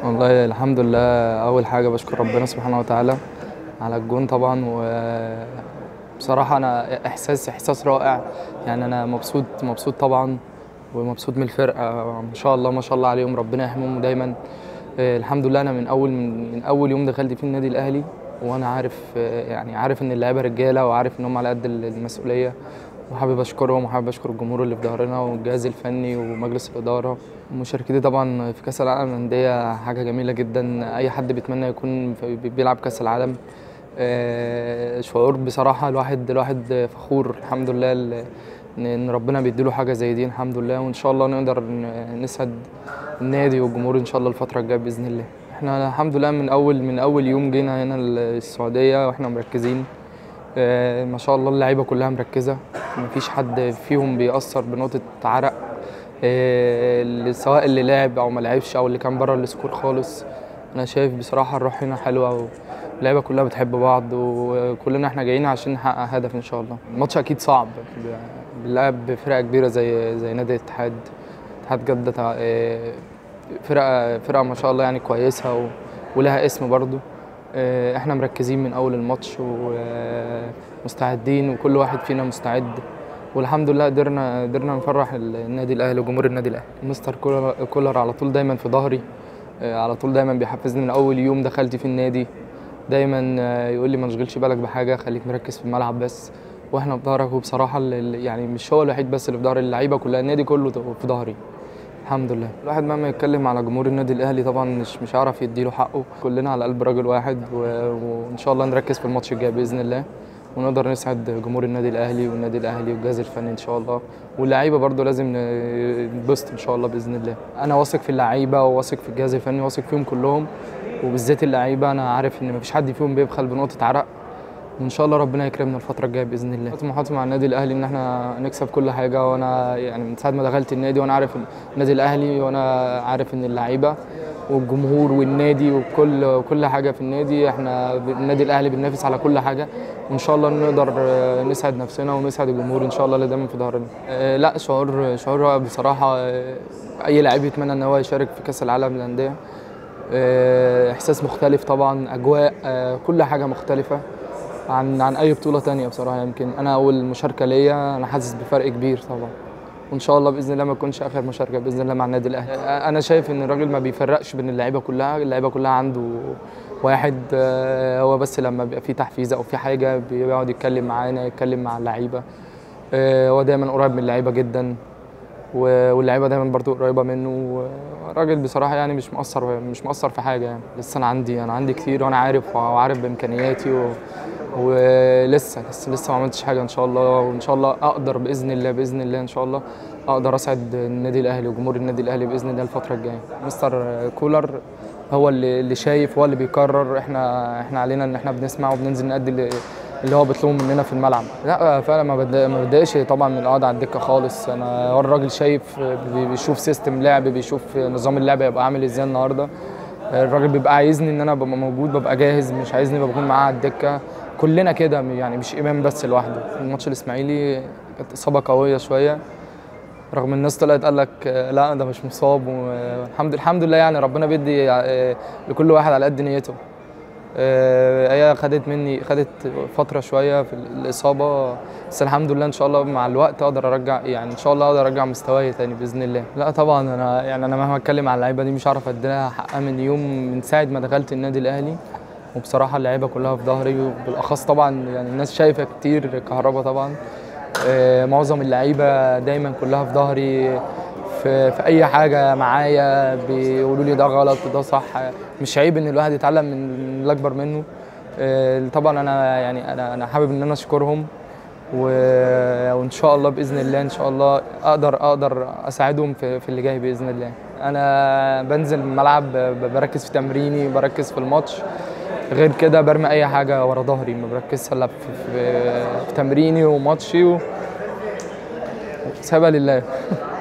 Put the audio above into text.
والله الحمد لله اول حاجه بشكر ربنا سبحانه وتعالى على الجون طبعا وبصراحه انا احساس احساس رائع يعني انا مبسوط مبسوط طبعا ومبسوط من الفرقه ما شاء الله ما شاء الله عليهم ربنا يحميهم دايما الحمد لله انا من اول من اول يوم دخلت فيه النادي الاهلي وانا عارف يعني عارف ان اللعيبه رجاله وعارف ان هم على قد المسؤوليه وحابب اشكرهم وحابب اشكر الجمهور اللي في ظهرنا والجهاز الفني ومجلس الاداره مشاركتي طبعا في كاس العالم للانديه حاجه جميله جدا اي حد بيتمنى يكون بيلعب كاس العالم شعور بصراحه الواحد الواحد فخور الحمد لله ان ربنا بيديله حاجه زي دي الحمد لله وان شاء الله نقدر نسعد النادي والجمهور ان شاء الله الفتره الجايه باذن الله احنا الحمد لله من اول من اول يوم جينا هنا السعوديه واحنا مركزين ما شاء الله اللعيبه كلها مركزه مفيش حد فيهم بيأثر بنقطه عرق سواء اللي لعب او ما لعبش او اللي كان بره السكور خالص انا شايف بصراحه الروح هنا حلوه واللعيبه كلها بتحب بعض وكلنا احنا جايين عشان نحقق هدف ان شاء الله الماتش اكيد صعب بنلعب بفرقه كبيره زي زي نادي الاتحاد اتحاد جده فرقه فرقه ما شاء الله يعني كويسه ولها اسم برضو احنا مركزين من اول الماتش ومستعدين وكل واحد فينا مستعد والحمد لله قدرنا قدرنا نفرح النادي الاهلي وجمهور النادي الاهلي مستر كولر على طول دايما في ظهري على طول دايما بيحفزني من اول يوم دخلت في النادي دايما يقول لي ما تشغلش بالك بحاجه خليك مركز في الملعب بس واحنا في ظهرك وبصراحه يعني مش هو الوحيد بس اللي في ظهري اللعيبه كلها النادي كله في ظهري الحمد لله الواحد مهما يتكلم على جمهور النادي الاهلي طبعا مش مش هيعرف يديله حقه كلنا على قلب راجل واحد وان شاء الله نركز في الماتش الجاي باذن الله ونقدر نسعد جمهور النادي الاهلي والنادي الاهلي والجهاز الفني ان شاء الله واللعيبه برده لازم نبسط ان شاء الله باذن الله انا واثق في اللعيبه وواثق في الجهاز الفني واثق فيهم كلهم وبالذات اللعيبه انا عارف ان مفيش حد فيهم بيبخل بنقطه عرق وان شاء الله ربنا يكرمنا الفتره الجايه باذن الله طموحاتي مع النادي الاهلي ان احنا نكسب كل حاجه وانا يعني من ساعه ما دخلت النادي وانا عارف النادي الاهلي وانا عارف ان اللعيبه والجمهور والنادي وكل كل حاجه في النادي احنا النادي الاهلي بننافس على كل حاجه وان شاء الله نقدر نسعد نفسنا ونسعد الجمهور ان شاء الله اللي دايما في ظهرنا اه لا شعور شعور رائع بصراحه اي لعيب يتمنى ان هو يشارك في كاس العالم للانديه اه احساس مختلف طبعا اجواء اه كل حاجه مختلفه عن عن اي بطوله تانية بصراحه يمكن انا اول مشاركه ليا انا حاسس بفرق كبير طبعا وان شاء الله باذن الله ما تكونش اخر مشاركه باذن الله مع النادي الاهلي انا شايف ان الراجل ما بيفرقش بين اللعيبه كلها اللعيبه كلها عنده واحد هو بس لما بيبقى في تحفيز او في حاجه بيقعد يتكلم معانا يتكلم مع اللعيبه هو دايما قريب من اللعيبه جدا واللعيبه دايما برضو قريبه منه الراجل بصراحه يعني مش مقصر مش مقصر في حاجه يعني لسه انا عندي انا عندي كتير وانا عارف وعارف بامكانياتي و... ولسه لسه لسه ما عملتش حاجه ان شاء الله وان شاء الله اقدر باذن الله باذن الله ان شاء الله اقدر اسعد النادي الاهلي وجمهور النادي الاهلي باذن الله الفتره الجايه مستر كولر هو اللي اللي شايف هو اللي بيقرر احنا احنا علينا ان احنا بنسمع وبننزل نأدي اللي هو بيطلبه مننا في الملعب لا فعلا ما ما بتضايقش طبعا من القعده على الدكه خالص انا هو الراجل شايف بيشوف سيستم لعب بيشوف نظام اللعب هيبقى عامل ازاي النهارده الراجل بيبقى عايزني ان انا ابقى موجود ببقى جاهز مش عايزني بكون معاه على الدكه كلنا كده يعني مش امام بس لوحده الماتش الاسماعيلي كانت اصابه قويه شويه رغم الناس طلعت قال لك لا ده مش مصاب والحمد الحمد لله يعني ربنا بيدي لكل واحد على قد نيته هي خدت مني خدت فتره شويه في الاصابه بس الحمد لله ان شاء الله مع الوقت اقدر ارجع يعني ان شاء الله اقدر ارجع مستواي تاني باذن الله لا طبعا انا يعني انا مهما اتكلم على اللعيبه دي مش هعرف اديها حقها من يوم من ساعه ما دخلت النادي الاهلي وبصراحه اللعيبه كلها في ظهري وبالاخص طبعا يعني الناس شايفه كتير كهربا طبعا معظم اللعيبه دايما كلها في ظهري في, في اي حاجه معايا بيقولوا لي ده غلط ده صح مش عيب ان الواحد يتعلم من اللي اكبر منه طبعا انا يعني انا انا حابب ان انا اشكرهم وان شاء الله باذن الله ان شاء الله اقدر اقدر اساعدهم في, في اللي جاي باذن الله انا بنزل الملعب بركز في تمريني بركز في الماتش غير كده برمي اي حاجه ورا ظهري ما بركزش الا في, في, في تمريني وماتشي و... سابها لله